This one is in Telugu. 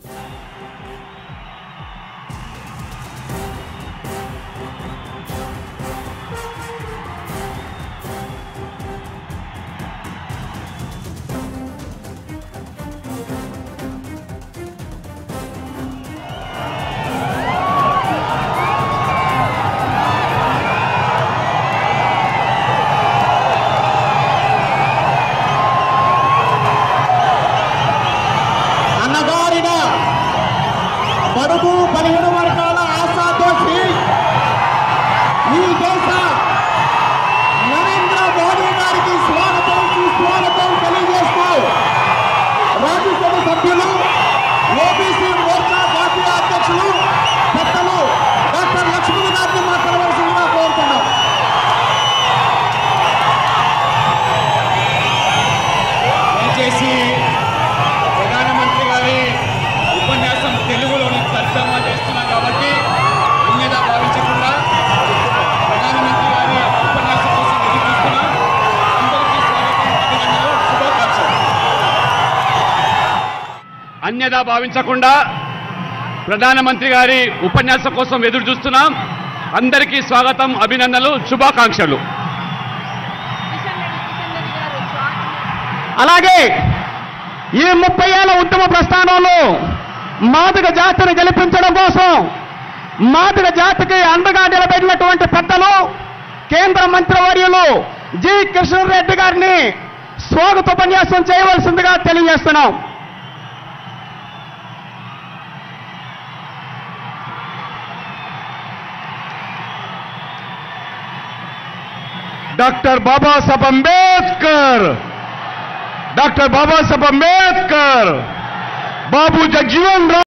అన్నగారిన బడుగు బలహీన వర్గాల ఆశాదోషి ఈ దేశ నరేంద్ర మోడీ గారికి స్వాగతం సుస్వాగతం తెలియజేస్తూ రాజ్యసభ సభ్యులు ఓబీసీ మోర్చా జాతీయ అధ్యక్షులు పెద్దలు డాక్టర్ లక్ష్మణ్ గారిని మాట్లాడవలసిందిగా కోరుతున్నాం దయచేసి ప్రధానమంత్రి గారి ఉపన్యాసం తెలుగులోని తర్జమా చేస్తున్నాం కాబట్టి అన్యదా భావించకుండా ప్రధానమంత్రి గారి ఉపన్యాసం కోసం ఎదురు చూస్తున్నాం అందరికీ స్వాగతం అభినందనలు శుభాకాంక్షలు అన్యదా భావించకుండా ప్రధానమంత్రి గారి ఉపన్యాసం కోసం ఎదురు చూస్తున్నాం అందరికీ స్వాగతం అభినందనలు శుభాకాంక్షలు కిషన్ రెడ్డి కిషన్ రెడ్డి గారు స్వాగతం అలాగే ఈ ముప్పై ఏళ్ల ఉద్యమ ప్రస్థానంలో మాదిగ జాతిని గెలిపించడం కోసం మాదిగ జాతికి అండగా నిలబడినటువంటి పెద్దలు కేంద్ర మంత్రివర్యులు జి కిషన్ రెడ్డి గారిని స్వాగతోపన్యాసం చేయవలసిందిగా తెలియజేస్తున్నాం డాక్టర్ బాబాసాహెబ్ అంబేద్కర్ డాక్టర్ బాబాసాహెబ్ అంబేద్కర్ బాబు జగ్జీవన్ రామ్